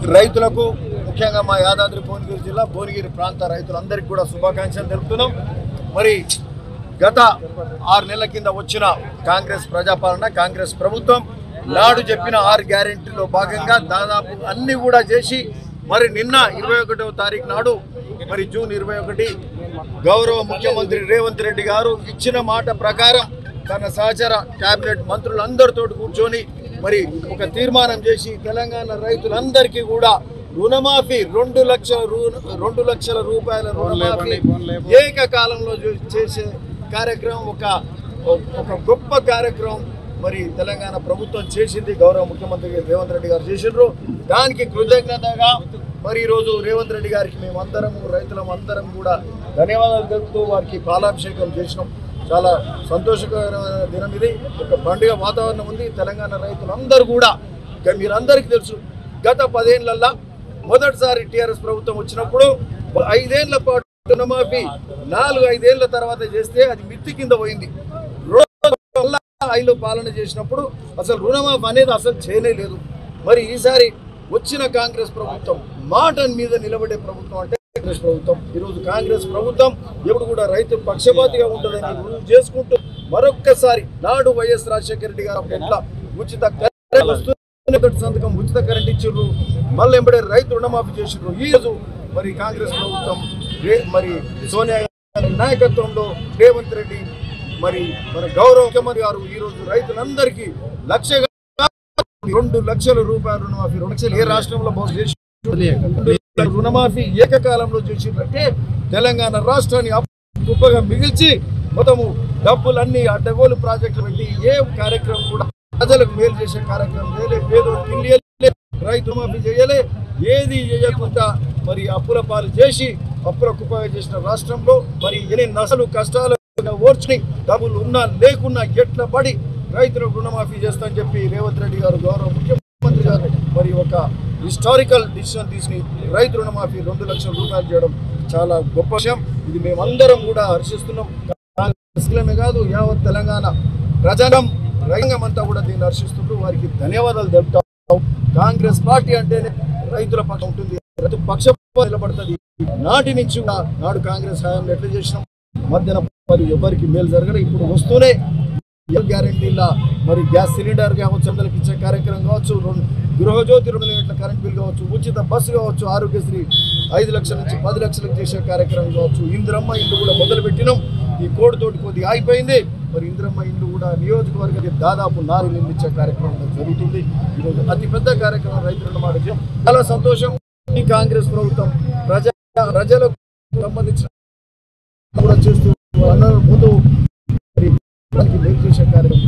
రైతులకు ముఖ్యంగా మా యాదాద్రి భువనగిరి జిల్లా భువనగిరి ప్రాంత రైతులందరికీ కూడా శుభాకాంక్షలు తెలుపుతున్నాం మరి గత ఆరు నెలల కింద వచ్చిన కాంగ్రెస్ ప్రజాపాలన కాంగ్రెస్ ప్రభుత్వం నాడు చెప్పిన ఆరు గ్యారెంటీలో భాగంగా దాదాపు అన్ని కూడా చేసి మరి నిన్న ఇరవై ఒకటవ తారీఖు నాడు మరి జూన్ ఇరవై ఒకటి గౌరవ ముఖ్యమంత్రి రేవంత్ రెడ్డి గారు ఇచ్చిన మాట ప్రకారం తన సహచర కేబినెట్ మంత్రులందరితో కూర్చొని మరి ఒక తీర్మానం చేసి తెలంగాణ రైతులందరికీ కూడా రుణమాఫీ రెండు లక్షల రు- రెండు లక్షల రూపాయల రుణమాఫీ ఏకకాలంలో చే- చేసే కార్యక్రమం ఒక ఒక గొప్ప కార్యక్రమం మరి తెలంగాణ ప్రభుత్వం చేసింది గౌరవ ముఖ్యమంత్రి రేవంత్ రెడ్డి గారు చేసిండ్రు దానికి కృతజ్ఞతగా మరి ఈరోజు రేవంత్ రెడ్డి గారికి మేమందరము రైతులం అందరం కూడా ధన్యవాదాలు తెలుపుతూ వారికి పాలాభిషేకం చేసినాం చాలా సంతోషకరమైన దినం ఇది ఒక పండుగ వాతావరణం ఉంది తెలంగాణ రైతులందరూ కూడా ఇక మీరందరికీ తెలుసు గత పదేళ్లల్లా మొదటిసారి టీఆర్ఎస్ ప్రభుత్వం వచ్చినప్పుడు ఐదేళ్ల పాటు రుణమాఫీ నాలుగు ఐదేళ్ల తర్వాత చేస్తే అది మిత్తి కింద పోయింది రోజు వల్ల ఐదు పాలన చేసినప్పుడు అసలు రుణమాఫీ అనేది అసలు చేయలేదు మరి ఈసారి వచ్చిన కాంగ్రెస్ ప్రభుత్వం మాట మీద నిలబడే ప్రభుత్వం అంటే కాంగ్రెస్ ప్రభుత్వం ఈరోజు కాంగ్రెస్ ప్రభుత్వం ఎప్పుడు కూడా రైతు పక్షపాతిగా ఉంటుందని రుజువు చేసుకుంటూ మరొక్కసారి నాడు వైఎస్ రాజశేఖర రెడ్డి గారు ఎట్లా ఉచిత కరెంట్ వస్తుంది సంతకం ఉచిత కరెంట్ ఇచ్చిర్రు మళ్ళీ ఎంబడే రైతు రుణమాఫీ చేసిర్రు ఈ రోజు మరి కాంగ్రెస్ ప్రభుత్వం రే- మరి సోనియా గాంధీ నాయకత్వంలో రేవంత్ రెడ్డి మరి మన గౌరవ ముఖ్యమంత్రి గారు ఈ రోజు రైతులందరికీ లక్ష రెండు లక్షల రూపాయల రుణమాఫీ రెండు లక్షలు ఏ రాష్ట్రంలో బాగు చేసి రెండు లక్షల రుణమాఫీ ఏకకాలంలో చేసిందంటే తెలంగాణ రాష్ట్రాన్ని అప్పు కుప్పగా మిగిల్చి మొత్తము డబ్బులన్నీ అడ్డగోలు ప్రాజెక్టులు పెట్టి ఏ కార్యక్రమం కూడా ప్రజలకు మేలు చేసే కార్యక్రమం చేయలే పేదోళ్ళకి ఇల్లు ఇయ్యలే, రైతు మాఫీ చేయలే ఏది చేయకుండా మరి అప్పుల పాలు చేసి అప్పుల కుప్పగా చేసిన రాష్ట్రంలో మరి ఎన్ని నసలు కష్టాలు ఓర్చుని డబ్బులు ఉన్నా లేకున్నా ఎట్ల పడి రైతులకు రుణమాఫీ చేస్తా అని చెప్పి రేవంత్ రెడ్డి గారు గౌరవ ముఖ్యమంత్రి గారు మరి ఒక హిస్టారికల్ డిసిషన్ తీసుకుని రైతు రుణమాఫీ రెండు లక్షల రూపాయలు చేయడం చాలా గొప్ప విషయం ఇది మేమందరం కూడా హర్షిస్తున్నాం కాంగ్రెస్లమే కాదు యావత్ తెలంగాణ ప్రజలం రంగం అంతా కూడా దీన్ని హర్షిస్తుంటూ వారికి ధన్యవాదాలు తెలుపుతాం కాంగ్రెస్ పార్టీ అంటేనే రైతుల పక్షం ఉంటుంది రైతు పక్ష నిలబడుతుంది నాటి నుంచి కూడా నాడు కాంగ్రెస్ హయాంలో ఎట్లా చేసినాం మధ్యన మరి ఎవరికి మేలు జరగదు ఇప్పుడు వస్తూనే ఏ గ్యారంటీల మరి గ్యాస్ సిలిండర్ కావచ్చు వందలకి ఇచ్చే కార్యక్రమం కావచ్చు రెండు గృహజ్యోతి రెండు యూనిట్ల కరెంట్ బిల్ కావచ్చు ఉచిత బస్సు కావచ్చు ఆరోగ్యశ్రీ ఐదు లక్షల నుంచి పది లక్షలకు చేసే కార్యక్రమం కావచ్చు ఇంద్రమ్మ ఇల్లు కూడా మొదలు పెట్టినాం ఈ కోడితోటి కొద్దిగా అయిపోయింది మరి ఇంద్రమ్మ ఇల్లు కూడా నియోజకవర్గానికి దాదాపు నాలుగు ఇల్లు ఇచ్చే కార్యక్రమం జరుగుతుంది ఈరోజు అతి పెద్ద కార్యక్రమం రైతులను మాట చాలా సంతోషం ఈ కాంగ్రెస్ ప్రభుత్వం ప్రజా ప్రజలకు సంబంధించిన కూడా చేస్తూ అన్నారు ముందు మరి దానికి మేలు చేసే కార్యక్రమం